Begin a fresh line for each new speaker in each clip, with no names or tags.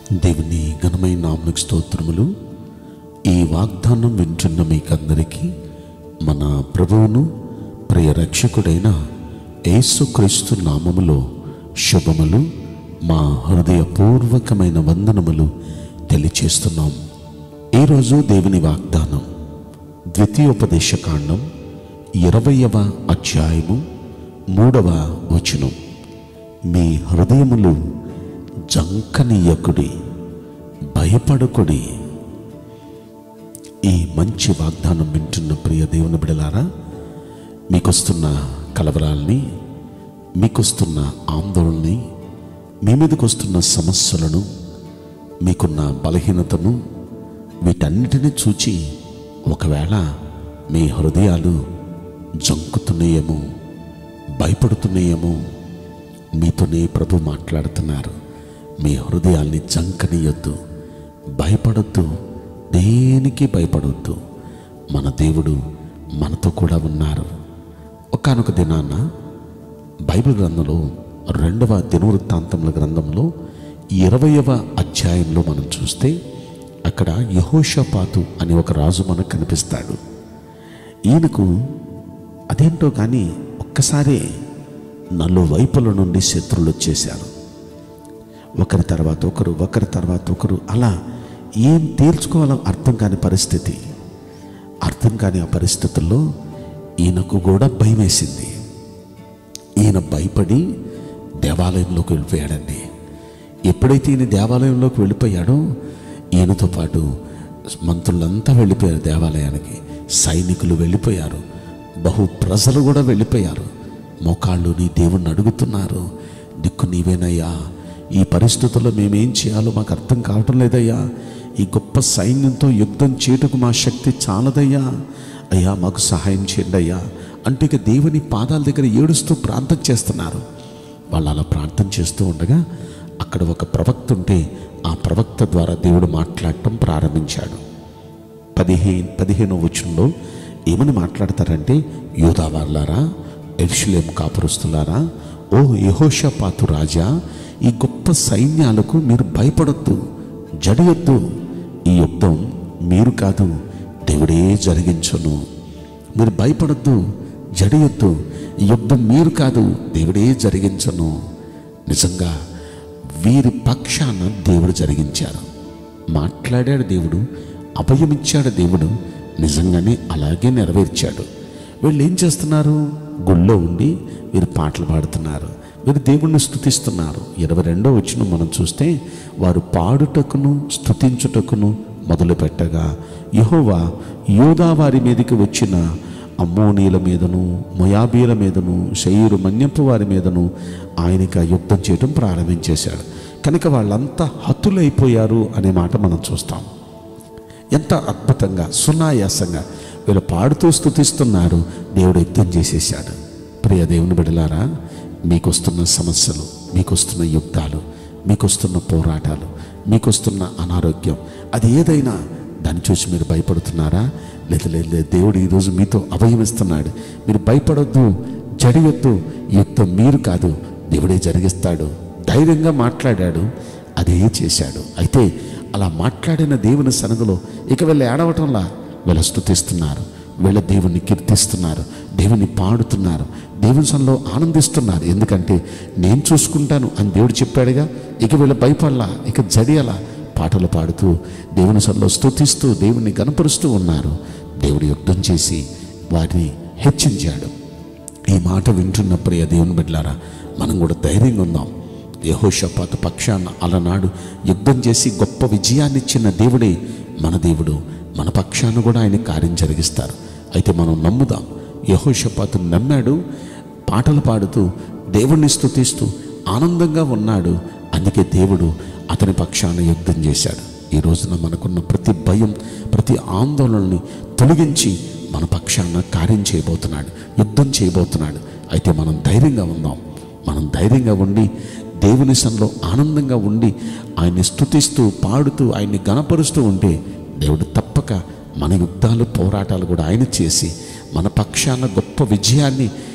దేవుని ఘనమైన నామకు స్తోత్రములు ఈ వాగ్దానం వింటున్న మీకందరికీ మన ప్రభువును ప్రియ రక్షకుడైన యేసుక్రీస్తు నామములో శుభములు మా హృదయపూర్వకమైన వందనములు తెలియచేస్తున్నాం ఈరోజు దేవుని వాగ్దానం ద్వితీయోపదేశకాండం ఇరవయవ అధ్యాయము మూడవ వచనం మీ హృదయములు జంకనీయకుడి భయపడకుడి ఈ మంచి వాగ్దానం వింటున్న ప్రియ దేవుని బిడలారా మీకొస్తున్న కలవరాల్ని మీకొస్తున్న ఆందోళనని మీ మీదకి వస్తున్న సమస్యలను మీకున్న బలహీనతను వీటన్నిటిని చూచి ఒకవేళ మీ హృదయాలు జంకుతున్నాయేమో భయపడుతున్నాయేమో మీతోనే ప్రభు మాట్లాడుతున్నారు మీ హృదయాల్ని జంకనీయొద్దు భయపడొద్దు దేనికి భయపడొద్దు మన దేవుడు మనతో కూడా ఉన్నారు ఒకానొక దినాన బైబిల్ గ్రంథంలో రెండవ దినవృత్తాంతముల గ్రంథంలో ఇరవయవ అధ్యాయంలో మనం చూస్తే అక్కడ యహోషపాతు అనే ఒక రాజు మనకు కనిపిస్తాడు ఈయనకు అదేంటో కానీ ఒక్కసారే నలువైపుల నుండి శత్రువులు వచ్చేశారు ఒకరి తర్వాత ఒకరు ఒకరి తర్వాత ఒకరు అలా ఏం తేల్చుకోవాలో అర్థం కాని పరిస్థితి అర్థం కాని ఆ పరిస్థితుల్లో ఈయనకు కూడా భయం వేసింది ఈయన భయపడి దేవాలయంలోకి వెళ్ళిపోయాడండి ఎప్పుడైతే ఈయన దేవాలయంలోకి వెళ్ళిపోయాడో ఈయనతో పాటు మంత్రులంతా వెళ్ళిపోయారు దేవాలయానికి సైనికులు వెళ్ళిపోయారు బహు ప్రజలు కూడా వెళ్ళిపోయారు మోకాళ్ళు నీ దేవుణ్ణి అడుగుతున్నారు దిక్కు నీవేనయ్యా ఈ పరిస్థితుల్లో మేమేం చేయాలో మాకు అర్థం కావటం లేదయ్యా ఈ గొప్ప సైన్యంతో యుద్ధం చేయటకు మా శక్తి చాలదయ్యా అయ్యా మాకు సహాయం చేయండి అయ్యా అంటే ఇక దేవుని పాదాల దగ్గర ఏడుస్తూ ప్రార్థన చేస్తున్నారు వాళ్ళు అలా ప్రార్థన చేస్తూ ఉండగా అక్కడ ఒక ప్రవక్త ఉంటే ఆ ప్రవక్త ద్వారా దేవుడు మాట్లాడటం ప్రారంభించాడు పదిహేను పదిహేనో వచనంలో ఏమని మాట్లాడతారంటే యూదావార్లారా ఎర్షులేం కాపురస్తులారా ఓ యహోషపాతు రాజా ఈ గొప్ప సైన్యాలకు మీరు భయపడొద్దు జడియొద్దు ఈ యుద్ధం మీరు కాదు దేవుడే జరిగించును మీరు భయపడొద్దు జడియొద్దు ఈ యుద్ధం మీరు కాదు దేవుడే జరిగించును నిజంగా వీరి పక్షాన దేవుడు జరిగించారు మాట్లాడాడు దేవుడు అభయమిచ్చాడు దేవుడు నిజంగానే అలాగే నెరవేర్చాడు వీళ్ళు ఏం చేస్తున్నారు గుళ్ళో ఉండి వీరు పాటలు పాడుతున్నారు వీరు దేవుణ్ణి స్థుతిస్తున్నారు ఇరవై రెండో వచ్చిన మనం చూస్తే వారు పాడుటకును స్థుతించుటకును మొదలుపెట్టగా యహోవా యోధా వారి మీదకి వచ్చిన అమ్మోనీల మీదను మొయాబీల మీదను శయూరు మన్యపు వారి మీదను ఆయనకి ఆ యుద్ధం చేయడం ప్రారంభించేశాడు కనుక వాళ్ళంతా హతులైపోయారు అనే మాట మనం చూస్తాం ఎంత అద్భుతంగా సునాయాసంగా వీళ్ళు పాడుతూ స్థుతిస్తున్నారు దేవుడు యుద్ధం చేసేసాడు ప్రియ దేవుని బిడలారా మీకొస్తున్న సమస్యలు మీకొస్తున్న యుద్ధాలు మీకొస్తున్న పోరాటాలు మీకొస్తున్న అనారోగ్యం అది ఏదైనా దాన్ని చూసి మీరు భయపడుతున్నారా లేదు లేదు లేదు దేవుడు ఈరోజు మీతో అభయమిస్తున్నాడు మీరు భయపడొద్దు జడియొద్దు యుద్ధం మీరు కాదు దేవుడే జరిగిస్తాడు ధైర్యంగా మాట్లాడాడు అదే చేశాడు అయితే అలా మాట్లాడిన దేవుని సన్నిధిలో ఇక వీళ్ళు ఏడవటంలా వీళ్ళు స్థుతిస్తున్నారు వీళ్ళ దేవుని కీర్తిస్తున్నారు దేవుని పాడుతున్నారు దేవుని సన్నిలో ఆనందిస్తున్నారు ఎందుకంటే నేను చూసుకుంటాను అని దేవుడు చెప్పాడుగా ఇక వీళ్ళ భయపడలా ఇక జడియలా పాటలు పాడుతూ దేవుని సన్నిలో స్తుతిస్తూ దేవుని గనపరుస్తూ ఉన్నారు దేవుడు యుద్ధం చేసి వారిని హెచ్చించాడు ఈ మాట వింటున్న ప్రియ దేవుని బిడ్డలారా మనం కూడా ధైర్యంగా ఉందాం యహోషపాత పక్షాన అలనాడు యుద్ధం చేసి గొప్ప విజయాన్ని ఇచ్చిన దేవుడే మన దేవుడు మన పక్షాన కూడా ఆయన కార్యం జరిగిస్తారు అయితే మనం నమ్ముదాం యహోషపాతు నమ్మాడు పాటలు పాడుతూ దేవుణ్ణి స్తుతిస్తూ ఆనందంగా ఉన్నాడు అందుకే దేవుడు అతని పక్షాన యుద్ధం చేశాడు ఈ రోజున మనకున్న ప్రతి భయం ప్రతి ఆందోళనని తొలగించి మన పక్షాన కార్యం చేయబోతున్నాడు యుద్ధం చేయబోతున్నాడు అయితే మనం ధైర్యంగా ఉందాం మనం ధైర్యంగా ఉండి దేవుని సన్నిలో ఆనందంగా ఉండి ఆయన్ని స్తుతిస్తూ పాడుతూ ఆయన్ని గణపరుస్తూ ఉంటే దేవుడు తప్పక మన యుద్ధాలు పోరాటాలు కూడా ఆయన చేసి మన పక్షాన గొప్ప విజయాన్ని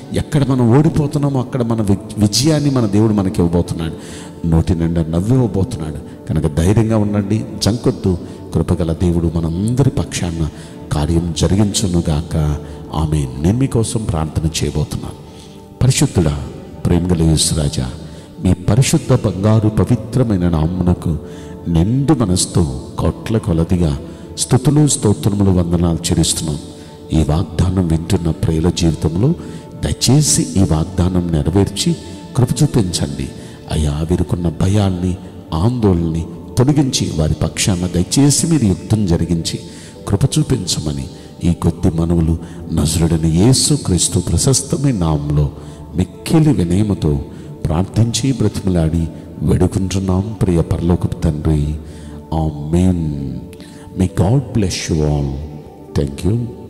ఎక్కడ మనం ఓడిపోతున్నామో అక్కడ మన వి- విజయాన్ని మన దేవుడు మనకి ఇవ్వబోతున్నాడు నోటి నిండా నవ్వివ్వబోతున్నాడు కనుక ధైర్యంగా ఉండండి జంకొద్దు కృపగల దేవుడు మనందరి పక్షాన కార్యం జరిగించునుగాక ఆమె నేను మీకోసం ప్రార్థన చేయబోతున్నాను పరిశుద్ధుడా ప్రేమగల యేసురాజా మీ పరిశుద్ధ బంగారు పవిత్రమైన నామునకు నిండు మనసుతో కోట్ల కొలదిగా స్థుతులు స్తోత్రములు వందనాలు చెల్లిస్తున్నాం ఈ వాగ్దానం వింటున్న ప్రియుల జీవితంలో దయచేసి ఈ వాగ్దానం నెరవేర్చి కృప చూపించండి అయ్యా వీరుకున్న భయాల్ని ఆందోళనని తొలగించి వారి పక్షాన దయచేసి మీరు యుద్ధం జరిగించి కృప చూపించమని ఈ కొద్ది మనవులు నజరుడని యేసు క్రీస్తు ప్రశస్తమైన నామంలో మిక్కిలి వినయముతో ప్రార్థించి బ్రతిమలాడి వేడుకుంటున్నాం ప్రియ పరలోకపు తండ్రి ఆ మెయిన్ మీ God bless you all thank you